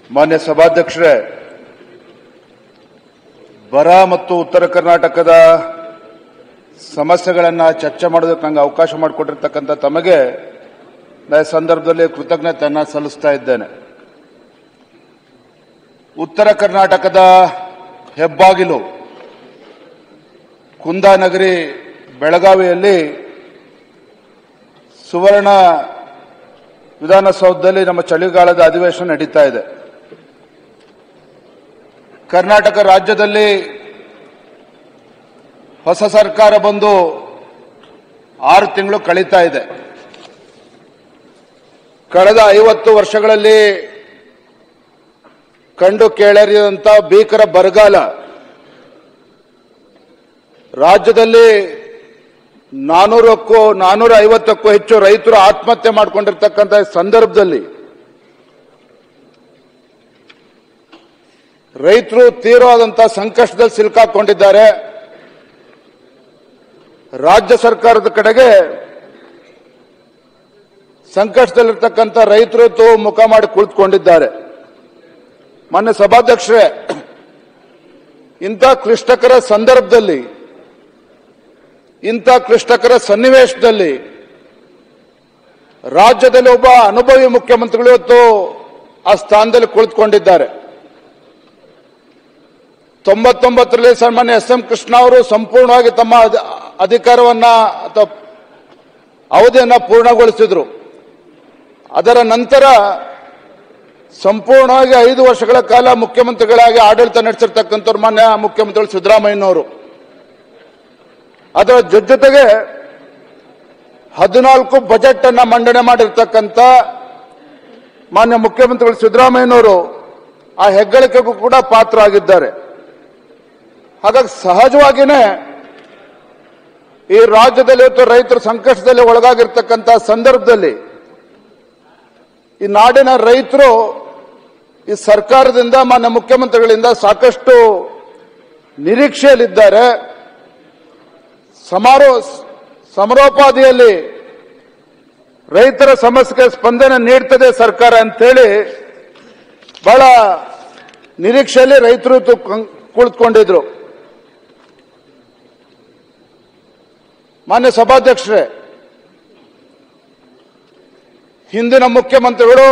ಮಾನ್ಯ ಸಭಾಧ್ಯಕ್ಷರೇ ಬರ ಮತ್ತು ಉತ್ತರ ಕರ್ನಾಟಕದ ಸಮಸ್ಯೆಗಳನ್ನು ಚರ್ಚೆ ಮಾಡೋದಕ್ಕೆ ನಂಗೆ ಅವಕಾಶ ಮಾಡಿಕೊಟ್ಟಿರ್ತಕ್ಕಂಥ ತಮಗೆ ನಾನು ಈ ಸಂದರ್ಭದಲ್ಲಿ ಕೃತಜ್ಞತೆಯನ್ನು ಸಲ್ಲಿಸ್ತಾ ಇದ್ದೇನೆ ಉತ್ತರ ಕರ್ನಾಟಕದ ಹೆಬ್ಬಾಗಿಲು ಕುಂದಾನಗರಿ ಬೆಳಗಾವಿಯಲ್ಲಿ ಸುವರ್ಣ ವಿಧಾನಸೌಧದಲ್ಲಿ ನಮ್ಮ ಚಳಿಗಾಲದ ಅಧಿವೇಶನ ನಡೀತಾ ಇದೆ ಕರ್ನಾಟಕ ರಾಜ್ಯದಲ್ಲಿ ಹೊಸ ಸರ್ಕಾರ ಬಂದು ಆರು ತಿಂಗಳು ಕಳೀತಾ ಇದೆ ಕಳೆದ ಐವತ್ತು ವರ್ಷಗಳಲ್ಲಿ ಕಂಡು ಕೇಳರಿದಂತ ಭೀಕರ ಬರಗಾಲ ರಾಜ್ಯದಲ್ಲಿ ನಾನೂರಕ್ಕೂ ನಾನೂರ ಐವತ್ತಕ್ಕೂ ಹೆಚ್ಚು ರೈತರು ಆತ್ಮಹತ್ಯೆ ಮಾಡಿಕೊಂಡಿರ್ತಕ್ಕಂಥ ಸಂದರ್ಭದಲ್ಲಿ ರೈತರು ತೀವ್ರವಾದಂಥ ಸಂಕಷ್ಟದಲ್ಲಿ ಸಿಲುಕಾಕೊಂಡಿದ್ದಾರೆ ರಾಜ್ಯ ಸರ್ಕಾರದ ಕಡೆಗೆ ಸಂಕಷ್ಟದಲ್ಲಿರ್ತಕ್ಕಂಥ ರೈತರು ತು ಮುಖ ಮಾಡಿ ಕುಳಿತುಕೊಂಡಿದ್ದಾರೆ ಮಾನ್ಯ ಸಭಾಧ್ಯಕ್ಷರೇ ಇಂಥ ಕ್ಲಿಷ್ಟಕರ ಸಂದರ್ಭದಲ್ಲಿ ಇಂಥ ಕ್ಲಿಷ್ಟಕರ ಸನ್ನಿವೇಶದಲ್ಲಿ ರಾಜ್ಯದಲ್ಲಿ ಒಬ್ಬ ಅನುಭವಿ ಮುಖ್ಯಮಂತ್ರಿಗಳು ಇವತ್ತು ಆ ಸ್ಥಾನದಲ್ಲಿ ಕುಳಿತುಕೊಂಡಿದ್ದಾರೆ ತೊಂಬತ್ತೊಂಬತ್ತರಲ್ಲಿ ಸನ್ಮಾನ್ಯ ಎಸ್ ಎಂ ಕೃಷ್ಣ ಅವರು ಸಂಪೂರ್ಣವಾಗಿ ತಮ್ಮ ಅಧ- ಅಧಿಕಾರವನ್ನ ಅಥವಾ ಅವಧಿಯನ್ನ ಪೂರ್ಣಗೊಳಿಸಿದ್ರು ಅದರ ನಂತರ ಸಂಪೂರ್ಣವಾಗಿ ಐದು ವರ್ಷಗಳ ಕಾಲ ಮುಖ್ಯಮಂತ್ರಿಗಳಾಗಿ ಆಡಳಿತ ನಡೆಸಿರ್ತಕ್ಕಂಥವ್ರು ಮಾನ್ಯ ಮುಖ್ಯಮಂತ್ರಿಗಳು ಸಿದ್ದರಾಮಯ್ಯನವರು ಅದರ ಜೊತೆ ಜೊತೆಗೆ ಹದಿನಾಲ್ಕು ಬಜೆಟ್ ಅನ್ನ ಮಂಡನೆ ಮಾಡಿರ್ತಕ್ಕಂಥ ಮಾನ್ಯ ಮುಖ್ಯಮಂತ್ರಿಗಳು ಸಿದ್ದರಾಮಯ್ಯನವರು ಆ ಹೆಗ್ಗಳಿಕೆಗೂ ಕೂಡ ಪಾತ್ರ ಆಗಿದ್ದಾರೆ ಹಾಗಾಗಿ ಸಹಜವಾಗಿಯೇ ಈ ರಾಜ್ಯದಲ್ಲಿ ಇವತ್ತು ರೈತರು ಸಂಕಷ್ಟದಲ್ಲಿ ಒಳಗಾಗಿರ್ತಕ್ಕಂಥ ಸಂದರ್ಭದಲ್ಲಿ ಈ ನಾಡಿನ ರೈತರು ಈ ಸರ್ಕಾರದಿಂದ ಮಾನ್ಯ ಮುಖ್ಯಮಂತ್ರಿಗಳಿಂದ ಸಾಕಷ್ಟು ನಿರೀಕ್ಷೆಯಲ್ಲಿದ್ದಾರೆ ಸಮಾರೋ ಸಮರೋಪಾದಿಯಲ್ಲಿ ರೈತರ ಸಮಸ್ಯೆಗೆ ಸ್ಪಂದನೆ ನೀಡ್ತದೆ ಸರ್ಕಾರ ಅಂತೇಳಿ ಬಹಳ ನಿರೀಕ್ಷೆಯಲ್ಲಿ ರೈತರು ಇವತ್ತು ಕಂ- ಕುಳಿತುಕೊಂಡಿದ್ರು ಮಾನ್ಯ ಸಭಾಧ್ಯಕ್ಷರೇ ಹಿಂದಿನ ಮುಖ್ಯಮಂತ್ರಿಗಳು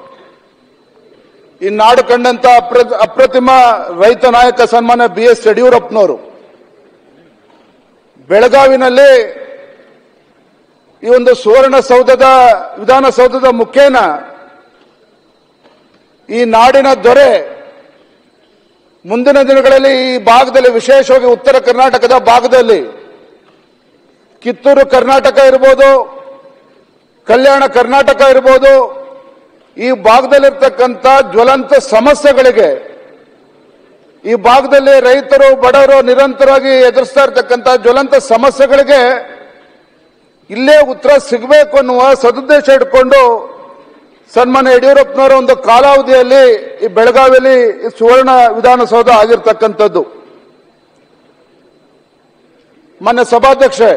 ಈ ನಾಡು ಕಂಡಂತ ಅಪ್ರ- ಅಪ್ರತಿಮ ರೈತ ನಾಯಕ ಸನ್ಮಾನ್ಯ ಬಿ ಎಸ್ ಯಡಿಯೂರಪ್ಪನವರು ಬೆಳಗಾವಿನಲ್ಲಿ ಈ ಒಂದು ಸುವರ್ಣಸೌಧದ ವಿಧಾನಸೌಧದ ಮುಖೇನ ಈ ನಾಡಿನ ದೊರೆ ಮುಂದಿನ ದಿನಗಳಲ್ಲಿ ಈ ಭಾಗದಲ್ಲಿ ವಿಶೇಷವಾಗಿ ಉತ್ತರ ಕರ್ನಾಟಕದ ಭಾಗದಲ್ಲಿ ಕಿತ್ತೂರು ಕರ್ನಾಟಕ ಇರ್ಬೋದು ಕಲ್ಯಾಣ ಕರ್ನಾಟಕ ಇರ್ಬೋದು ಈ ಭಾಗದಲ್ಲಿರ್ತಕ್ಕಂಥ ಜ್ವಲಂತ ಸಮಸ್ಯೆಗಳಿಗೆ ಈ ಭಾಗದಲ್ಲಿ ರೈತರು ಬಡವರು ನಿರಂತರವಾಗಿ ಎದುರಿಸ್ತಾ ಇರ್ತಕ್ಕಂಥ ಜ್ವಲಂತ ಸಮಸ್ಯೆಗಳಿಗೆ ಇಲ್ಲೇ ಉತ್ತರ ಸಿಗಬೇಕು ಅನ್ನುವ ಸದುದ್ದೇಶ ಇಟ್ಕೊಂಡು ಸನ್ಮಾನ್ಯ ಯಡಿಯೂರಪ್ಪನವರ ಒಂದು ಕಾಲಾವಧಿಯಲ್ಲಿ ಈ ಬೆಳಗಾವಿಯಲ್ಲಿ ಈ ಸುವರ್ಣ ವಿಧಾನಸೌಧ ಆಗಿರ್ತಕ್ಕಂಥದ್ದು ಮಾನ್ಯ ಸಭಾಧ್ಯಕ್ಷೆ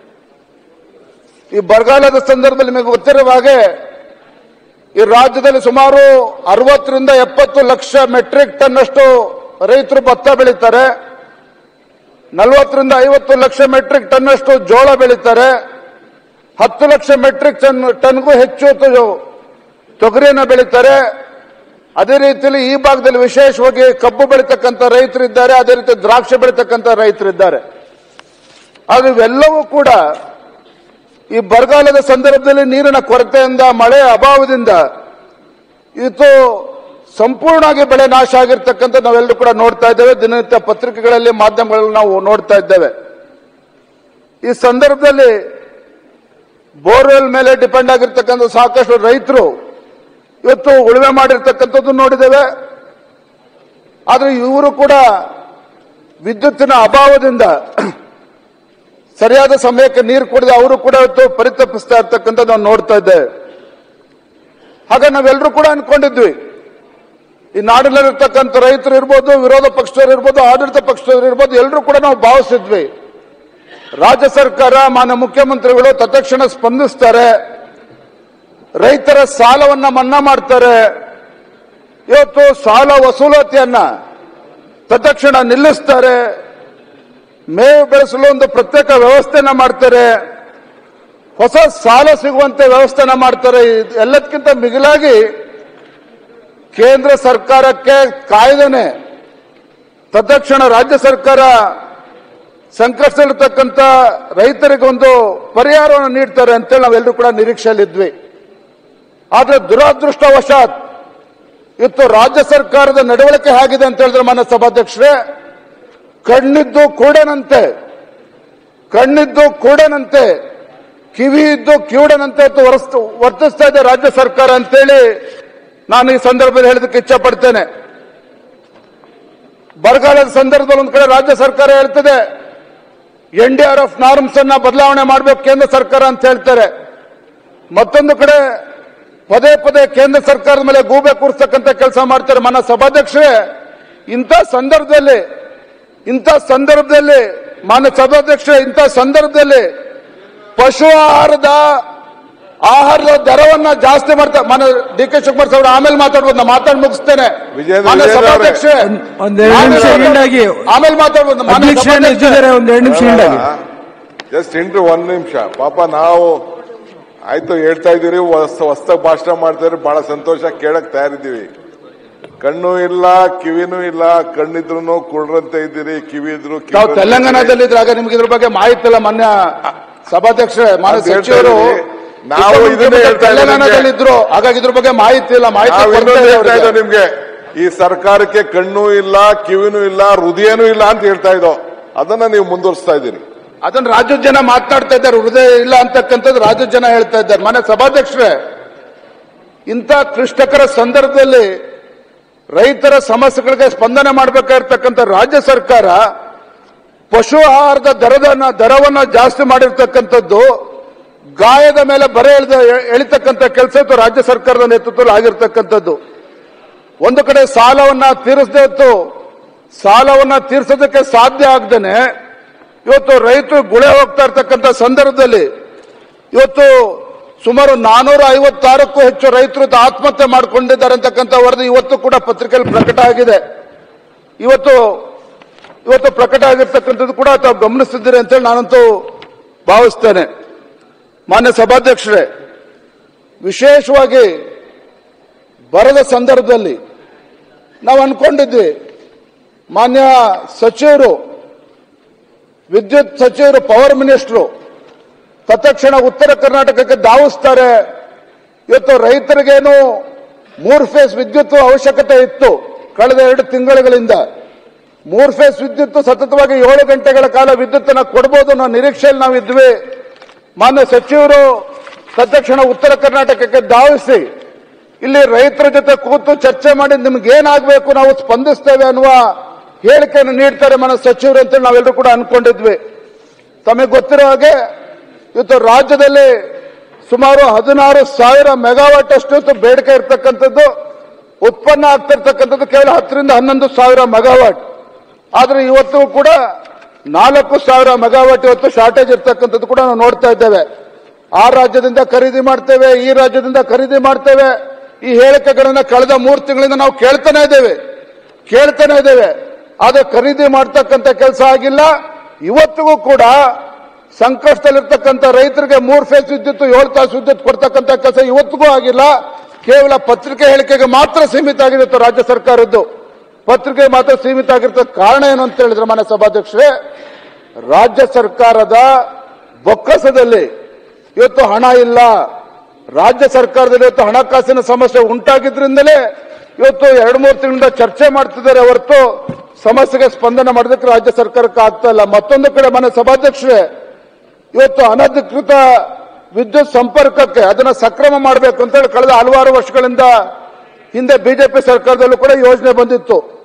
ಈ ಬರಗಾಲದ ಸಂದರ್ಭದಲ್ಲಿ ನಿಮಗೆ ಗೊತ್ತಿರುವ ಹಾಗೆ ಈ ರಾಜ್ಯದಲ್ಲಿ ಸುಮಾರು ಅರವತ್ತರಿಂದ ಎಪ್ಪತ್ತು ಲಕ್ಷ ಮೆಟ್ರಿಕ್ ಟನ್ ಅಷ್ಟು ರೈತರು ಭತ್ತ ಬೆಳೀತಾರೆ ನಲವತ್ತರಿಂದ ಐವತ್ತು ಲಕ್ಷ ಮೆಟ್ರಿಕ್ ಟನ್ ಅಷ್ಟು ಜೋಳ ಬೆಳೀತಾರೆ ಹತ್ತು ಲಕ್ಷ ಮೆಟ್ರಿಕ್ ಟನ್ ಟನ್ಗೂ ಹೆಚ್ಚು ತು- ತೊಗರಿಯನ್ನು ಬೆಳೀತಾರೆ ಅದೇ ರೀತಿಯಲ್ಲಿ ಈ ಭಾಗದಲ್ಲಿ ವಿಶೇಷವಾಗಿ ಕಬ್ಬು ಬೆಳೀತಕ್ಕಂಥ ರೈತರಿದ್ದಾರೆ ಅದೇ ರೀತಿ ದ್ರಾಕ್ಷಿ ಬೆಳೀತಕ್ಕಂಥ ರೈತರಿದ್ದಾರೆ ಆದ್ರೆ ಇವೆಲ್ಲವೂ ಕೂಡ ಈ ಬರಗಾಲದ ಸಂದರ್ಭದಲ್ಲಿ ನೀರಿನ ಕೊರತೆಯಿಂದ ಮಳೆ ಅಭಾವದಿಂದ ಇದು ಸಂಪೂರ್ಣವಾಗಿ ಬೆಳೆ ನಾಶ ಆಗಿರ್ತಕ್ಕಂಥ ನಾವೆಲ್ಲರೂ ಕೂಡ ನೋಡ್ತಾ ಇದ್ದೇವೆ ದಿನನಿತ್ಯ ಪತ್ರಿಕೆಗಳಲ್ಲಿ ಮಾಧ್ಯಮಗಳಲ್ಲಿ ನಾವು ನೋಡ್ತಾ ಇದ್ದೇವೆ ಈ ಸಂದರ್ಭದಲ್ಲಿ ಬೋರ್ವೆಲ್ ಮೇಲೆ ಡಿಪೆಂಡ್ ಆಗಿರ್ತಕ್ಕಂಥ ಸಾಕಷ್ಟು ರೈತರು ಇವತ್ತು ಉಳುಮೆ ಮಾಡಿರ್ತಕ್ಕಂಥದ್ದು ನೋಡಿದ್ದೇವೆ ಆದ್ರೆ ಇವರು ಕೂಡ ವಿದ್ಯುತ್ತಿನ ಅಭಾವದಿಂದ ಸರಿಯಾದ ಸಮಯಕ್ಕೆ ನೀರು ಕುಡಿದ ಅವರು ಕೂಡ ಇವತ್ತು ಪರಿತಪಿಸ್ತಾ ಇರ್ತಕ್ಕಂಥದ್ದು ನಾವು ನೋಡ್ತಾ ಇದ್ದೇವೆ ಹಾಗೆ ನಾವೆಲ್ಲರೂ ಕೂಡ ಅನ್ಕೊಂಡಿದ್ವಿ ಈ ನಾಡಿನಲ್ಲಿರ್ತಕ್ಕಂಥ ರೈತರು ಇರ್ಬೋದು ವಿರೋಧ ಪಕ್ಷದವರು ಇರ್ಬೋದು ಆಡಳಿತ ಪಕ್ಷದವರು ಇರ್ಬೋದು ಎಲ್ಲರೂ ಕೂಡ ನಾವು ಭಾವಿಸಿದ್ವಿ ರಾಜ್ಯ ಸರ್ಕಾರ ಮಾನ್ಯ ಮುಖ್ಯಮಂತ್ರಿಗಳು ತತ್ಕ್ಷಣ ಸ್ಪಂದಿಸ್ತಾರೆ ರೈತರ ಸಾಲವನ್ನ ಮನ್ನಾ ಮಾಡ್ತಾರೆ ಇವತ್ತು ಸಾಲ ವಸೂಲಾತಿಯನ್ನ ತತ್ಕ್ಷಣ ನಿಲ್ಲಿಸ್ತಾರೆ ಮೇವು ಬೆಳೆಸಲು ಒಂದು ಪ್ರತ್ಯೇಕ ವ್ಯವಸ್ಥೆನ ಮಾಡ್ತಾರೆ ಹೊಸ ಸಾಲ ಸಿಗುವಂತೆ ವ್ಯವಸ್ಥೆನ ಮಾಡ್ತಾರೆ ಇದ್ ಎಲ್ಲದಕ್ಕಿಂತ ಮಿಗಿಲಾಗಿ ಕೇಂದ್ರ ಸರ್ಕಾರಕ್ಕೆ ಕಾಯ್ದೆನೆ ತತ್ಕ್ಷಣ ರಾಜ್ಯ ಸರ್ಕಾರ ಸಂಕಷ್ಟದಲ್ಲಿರ್ತಕ್ಕಂಥ ರೈತರಿಗೆ ಒಂದು ಪರಿಹಾರವನ್ನು ನೀಡ್ತಾರೆ ಅಂತೇಳಿ ನಾವೆಲ್ಲರೂ ಕೂಡ ನಿರೀಕ್ಷೆಯಲ್ಲಿದ್ವಿ ಆದ್ರೆ ದುರಾದೃಷ್ಟವಶಾತ್ ಇವತ್ತು ರಾಜ್ಯ ಸರ್ಕಾರದ ನಡವಳಿಕೆ ಹೇಗಿದೆ ಅಂತ ಹೇಳಿದ್ರೆ ಮಾನ್ಯ ಸಭಾಧ್ಯಕ್ಷರೇ ಕಣ್ಣಿದ್ದು ಕೂಡನಂತೆ ಕಣ್ಣಿದ್ದು ಕೂಡನಂತೆ ಕಿವಿ ಇದ್ದು ಕಿವುಡನಂತೆ ಇವತ್ತು ವರ್ಸ್- ವರ್ತಿಸ್ತಾ ಇದೆ ರಾಜ್ಯ ಸರ್ಕಾರ ಅಂತೇಳಿ ನಾನು ಈ ಸಂದರ್ಭದಲ್ಲಿ ಹೇಳೋದಕ್ಕೆ ಇಚ್ಛೆ ಪಡ್ತೇನೆ ಬರಗಾಲದ ಸಂದರ್ಭದಲ್ಲಿ ಒಂದು ಕಡೆ ರಾಜ್ಯ ಸರ್ಕಾರ ಹೇಳ್ತದೆ N D R F norms ಅನ್ನ ಬದಲಾವಣೆ ಮಾಡಬೇಕು ಕೇಂದ್ರ ಸರ್ಕಾರ ಅಂತ ಹೇಳ್ತಾರೆ ಮತ್ತೊಂದು ಕಡೆ ಪದೇ ಪದೇ ಕೇಂದ್ರ ಸರ್ಕಾರದ ಮೇಲೆ ಗೂಬೆ ಕೂರಿಸ್ತಕ್ಕಂಥ ಕೆಲಸ ಮಾಡ್ತಾರೆ ಮನ ಸಭಾಧ್ಯಕ್ಷರೇ ಇಂಥ ಸಂದರ್ಭದಲ್ಲಿ ಇಂಥ ಸಂದರ್ಭದಲ್ಲಿ ಮಾನ್ಯ ಸಭಾಧ್ಯಕ್ಷರೇ ಇಂಥ ಸಂದರ್ಭದಲ್ಲಿ ಪಶು ಆಹಾರದ ಆಹಾರದ ದರವನ್ನ ಜಾಸ್ತಿ ಮಾಡ್ತಾರೆ ಮಾನ್ಯ ಡಿ ಕೆ ಶಿವಕುಮಾರ್ ಸಾಹೇಬ್ರು ಆಮೇಲೆ ಮಾತಾಡ್ಬೋದು ನಾನು ಮಾತಾಡಿ ಮುಗಿಸ್ತೇನೆ ವಿಜೇಂದ್ರ- ಮಾನ್ಯ ವಿಜೇಂದ್ರ ಅವರೇ. ಸಭಾಧ್ಯಕ್ಷರೇ ಒಂದ್ ಎರಡು ನಿಮಿಷ ಆಮೇಲೆ ಹಿಂಡಾಗಿ ಆಮೇಲೆ ಮಾತಾಡ್ಬೋದು ಮಾನ್ಯ ಅಧ್ಯಕ್ಷರೇ ಸಭಾಧ್ಯಕ್ಷರೇ. ಇದ್ದಿದ್ದಾರೆ ಒಂದ್ ಎರಡು ನಿಮಿಷ ಹಿಂಡಾಗಿ ಜಸ್ಟ್ ಇಂಟ್ರು ಒಂದ್ ನಿಮಿಷ ಪಾಪ ನಾವು ಆಯ್ತು ಹೇಳ್ತಾ ಇದೀರಿ ಹೊಸ ಹೊಸ್ದಾಗ್ ಭಾಷಣ ಮಾಡ್ತಾರೆ ಬಹಳ ಸಂತೋಷ ಕೇಳಕ್ ತಯಾರಿದ್ದೀವಿ ಕಣ್ಣು ಇಲ್ಲ ಕಿವಿನೂ ಇಲ್ಲ ಕಣ್ಣಿದ್ರು ಕುಳ್ರಂತೆ ಇದ್ದೀರಿ ಕಿವಿ ಇದ್ರು ತಾವು ಕಿವಿರಂತೆ ಇದ್ದೀರಿ. ತೆಲಂಗಾಣದಲ್ಲಿದ್ದಾಗ ನಿಮ್ಗೆ ಇದ್ರ ಬಗ್ಗೆ ಮಾಹಿತಿ ಇಲ್ಲ ಮಾನ್ಯ ಸಭಾಧ್ಯಕ್ಷರೇ ಮಾನ್ಯ ಅಂತ ಹೇಳ್ತಾ ಸಚಿವರು ಇದ್ದೀವಿ. ನಾವು ಇಬ್ಬರು ಇದನ್ನೇ ಮುಖ್ಯಮಂತ್ರಿ ಹೇಳ್ತಾ ಇದ್ದೀವಿ ತೆಲಂಗಾಣದಲ್ಲಿದ್ರು ಹಾಗಾಗಿ ಇದ್ರ ಬಗ್ಗೆ ಮಾಹಿತಿ ಇಲ್ಲ ಮಾಹಿತಿ ನಾವು ಕೊಡ್ತಾ ಇನ್ನೊಂದು ಇದೆ ಹೇಳ್ತಾ ಅವ್ರಿಗೆ. ಇದ್ದೋ ನಿಮ್ಗೆ ಈ ಸರ್ಕಾರಕ್ಕೆ ಕಣ್ಣು ಇಲ್ಲ ಕಿವಿನೂ ಇಲ್ಲ ಹೃದಯನೂ ಇಲ್ಲ ಅಂತ ಹೇಳ್ತಾ ಇದ್ದೋ ಅದನ್ನ ನೀವು ಮುಂದುವರಿಸ್ತಾ ಇದ್ದೀರಿ ಅದನ್ನ ರಾಜ್ಯದ ಜನ ಮಾತನಾಡ್ತಾ ಇದ್ದಾರೆ ಹೃದಯ ಇಲ್ಲ ಅಂತಕ್ಕಂಥದ್ದು ರಾಜ್ಯದ ಜನ ಹೇಳ್ತಾ ಇದ್ದಾರೆ ಮಾನ್ಯ ಸಭಾಧ್ಯಕ್ಷರೇ ಇಂಥ ಕ್ಲಿಷ್ಟಕರ ಸಂದರ್ಭದಲ್ಲಿ ರೈತರ ಸಮಸ್ಯೆಗಳಿಗೆ ಸ್ಪಂದನೆ ಮಾಡಬೇಕಾಗಿರ್ತಕ್ಕಂಥ ರಾಜ್ಯ ಸರ್ಕಾರ ಪಶು ಆಹಾರದ ದರದ ದರವನ್ನ ಜಾಸ್ತಿ ಮಾಡಿರ್ತಕ್ಕಂಥದ್ದು ಗಾಯದ ಮೇಲೆ ಬರೆ ಎಳೆದ ಎಳಿತಕ್ಕಂಥ ಕೆಲಸ ಇವತ್ತು ರಾಜ್ಯ ಸರ್ಕಾರದ ನೇತೃತ್ವದಲ್ಲಿ ಆಗಿರ್ತಕ್ಕಂಥದ್ದು ಒಂದು ಕಡೆ ಸಾಲವನ್ನ ತೀರಿಸದೇ ಇತ್ತು ಸಾಲವನ್ನ ತೀರಿಸೋದಕ್ಕೆ ಸಾಧ್ಯ ಆಗದೇನೆ ಇವತ್ತು ರೈತರು ಗುಳೆ ಹೋಗ್ತಾ ಇರ್ತಕ್ಕಂಥ ಸಂದರ್ಭದಲ್ಲಿ ಇವತ್ತು ಸುಮಾರು ನಾನೂರ ಐವತ್ತಾರಕ್ಕೂ ಹೆಚ್ಚು ರೈತರು ಇವತ್ತು ಆತ್ಮಹತ್ಯೆ ಮಾಡಿಕೊಂಡಿದ್ದಾರೆ ಅಂತಕ್ಕಂಥ ವರದಿ ಇವತ್ತು ಕೂಡ ಪತ್ರಿಕೆಯಲ್ಲಿ ಪ್ರಕಟ ಆಗಿದೆ ಇವತ್ತು ಇವತ್ತು ಪ್ರಕಟ ಆಗಿರ್ತಕ್ಕಂಥದ್ದು ಕೂಡ ತಾವು ಗಮನಿಸ್ತಿದ್ದೀರಿ ಅಂತೇಳಿ ನಾನಂತೂ ಭಾವಿಸ್ತೇನೆ ಮಾನ್ಯ ಸಭಾಧ್ಯಕ್ಷರೇ ವಿಶೇಷವಾಗಿ ಬರದ ಸಂದರ್ಭದಲ್ಲಿ ನಾವು ಅನ್ಕೊಂಡಿದ್ವಿ ಮಾನ್ಯ ಸಚಿವರು ವಿದ್ಯುತ್ ಸಚಿವರು ಪವರ್ ಮಿನಿಸ್ಟ್ರು ತತ್ಕ್ಷಣ ಉತ್ತರ ಕರ್ನಾಟಕಕ್ಕೆ ಧಾವಿಸ್ತಾರೆ ಇವತ್ತು ರೈತರಿಗೇನು ಮೂರು ಫೇಸ್ ವಿದ್ಯುತ್ ಅವಶ್ಯಕತೆ ಇತ್ತು ಕಳೆದ ಎರಡು ತಿಂಗಳುಗಳಿಂದ ಮೂರು ಫೇಸ್ ವಿದ್ಯುತ್ ಸತತವಾಗಿ ಏಳು ಗಂಟೆಗಳ ಕಾಲ ವಿದ್ಯುತ್ ಅನ್ನ ಕೊಡಬಹುದು ಅನ್ನೋ ನಿರೀಕ್ಷೆಯಲ್ಲಿ ನಾವು ಇದ್ವಿ ಮಾನ್ಯ ಸಚಿವರು ತತ್ಕ್ಷಣ ಉತ್ತರ ಕರ್ನಾಟಕಕ್ಕೆ ಧಾವಿಸಿ ಇಲ್ಲಿ ರೈತರ ಜೊತೆ ಕೂತು ಚರ್ಚೆ ಮಾಡಿ ನಿಮ್ಗೆ ಏನಾಗಬೇಕು ನಾವು ಸ್ಪಂದಿಸ್ತೇವೆ ಅನ್ನುವ ಹೇಳಿಕೆಯನ್ನು ನೀಡ್ತಾರೆ ಮನ ಸಚಿವರು ಅಂತೇಳಿ ನಾವೆಲ್ಲರೂ ಕೂಡ ಅನ್ಕೊಂಡಿದ್ವಿ ತಮಗೆ ಗೊತ್ತಿರೋ ಹಾಗೆ ಇವತ್ತು ರಾಜ್ಯದಲ್ಲಿ ಸುಮಾರು ಹದಿನಾರು ಸಾವಿರ ಮೆಗಾವಾಟ್ ಅಷ್ಟು ಇವತ್ತು ಬೇಡಿಕೆ ಇರ್ತಕ್ಕಂಥದ್ದು ಉತ್ಪನ್ನ ಆಗ್ತಿರ್ತಕ್ಕಂಥದ್ದು ಕೇವಲ ಹತ್ತರಿಂದ ಹನ್ನೊಂದು ಸಾವಿರ ಮೆಗಾವಾಟ್ ಆದ್ರೆ ಇವತ್ತು ಕೂಡ ನಾಲ್ಕು ಸಾವಿರ ಮೆಗಾವಾಟ್ ಇವತ್ತು ಶಾರ್ಟೇಜ್ ಇರ್ತಕ್ಕಂಥದ್ದು ಕೂಡ ನಾವು ನೋಡ್ತಾ ಇದ್ದೇವೆ ಆ ರಾಜ್ಯದಿಂದ ಖರೀದಿ ಮಾಡ್ತೇವೆ ಈ ರಾಜ್ಯದಿಂದ ಖರೀದಿ ಮಾಡ್ತೇವೆ ಈ ಹೇಳಿಕೆಗಳನ್ನ ಕಳೆದ ಮೂರು ತಿಂಗಳಿಂದ ನಾವು ಕೇಳ್ತಾನೆ ಇದ್ದೇವೆ ಕೇಳ್ತಾನೆ ಇದ್ದೇವೆ ಆದ್ರೆ ಖರೀದಿ ಮಾಡ್ತಕ್ಕಂಥ ಕೆಲಸ ಆಗಿಲ್ಲ ಇವತ್ತಿಗೂ ಕೂಡ ಸಂಕಷ್ಟದಲ್ಲಿರ್ತಕ್ಕಂಥ ರೈತರಿಗೆ ಮೂರು ಫೇಸ್ ವಿದ್ಯುತ್ ಏಳು ತಾಸು ವಿದ್ಯುತ್ ಕೊಡ್ತಕ್ಕಂಥ ಕೆಲಸ ಇವತ್ತಿಗೂ ಆಗಿಲ್ಲ ಕೇವಲ ಪತ್ರಿಕೆ ಹೇಳಿಕೆಗೆ ಮಾತ್ರ ಸೀಮಿತ ಆಗಿದೆ ಇವತ್ತು ರಾಜ್ಯ ಸರ್ಕಾರದ್ದು ಪತ್ರಿಕೆ ಮಾತ್ರ ಸೀಮಿತ ಆಗಿರ್ತಕ್ಕ ಕಾರಣ ಏನು ಅಂತ ಹೇಳಿದ್ರೆ ಮನೆ ಸಭಾಧ್ಯಕ್ಷರೇ ರಾಜ್ಯ ಸರ್ಕಾರದ ಬೊಕ್ಕಸದಲ್ಲಿ ಇವತ್ತು ಹಣ ಇಲ್ಲ ರಾಜ್ಯ ಸರ್ಕಾರದಲ್ಲಿ ಇವತ್ತು ಹಣಕಾಸಿನ ಸಮಸ್ಯೆ ಉಂಟಾಗಿದ್ರಿಂದಲೇ ಇವತ್ತು ಎರಡು ಮೂರು ತಿಂಗಳಿಂದ ಚರ್ಚೆ ಮಾಡ್ತಿದ್ದಾರೆ ಹೊರತು ಸಮಸ್ಯೆಗೆ ಸ್ಪಂದನೆ ಮಾಡೋದಕ್ಕೆ ರಾಜ್ಯ ಸರ್ಕಾರಕ್ಕೆ ಆಗ್ತಾ ಇಲ್ಲ ಮತ್ತೊಂದು ಕಡೆ ಮನೆ ಸಭಾಧ್ಯಕ್ಷರೇ ಇವತ್ತು ಅನಧಿಕೃತ ವಿದ್ಯುತ್ ಸಂಪರ್ಕಕ್ಕೆ ಅದನ್ನ ಸಕ್ರಮ ಮಾಡಬೇಕು ಅಂತ ಹೇಳಿ ಕಳೆದ ಹಲವಾರು ವರ್ಷಗಳಿಂದ ಹಿಂದೆ ಬಿಜೆಪಿ ಸರ್ಕಾರದಲ್ಲೂ ಕೂಡ ಯೋಜನೆ ಬಂದಿತ್ತು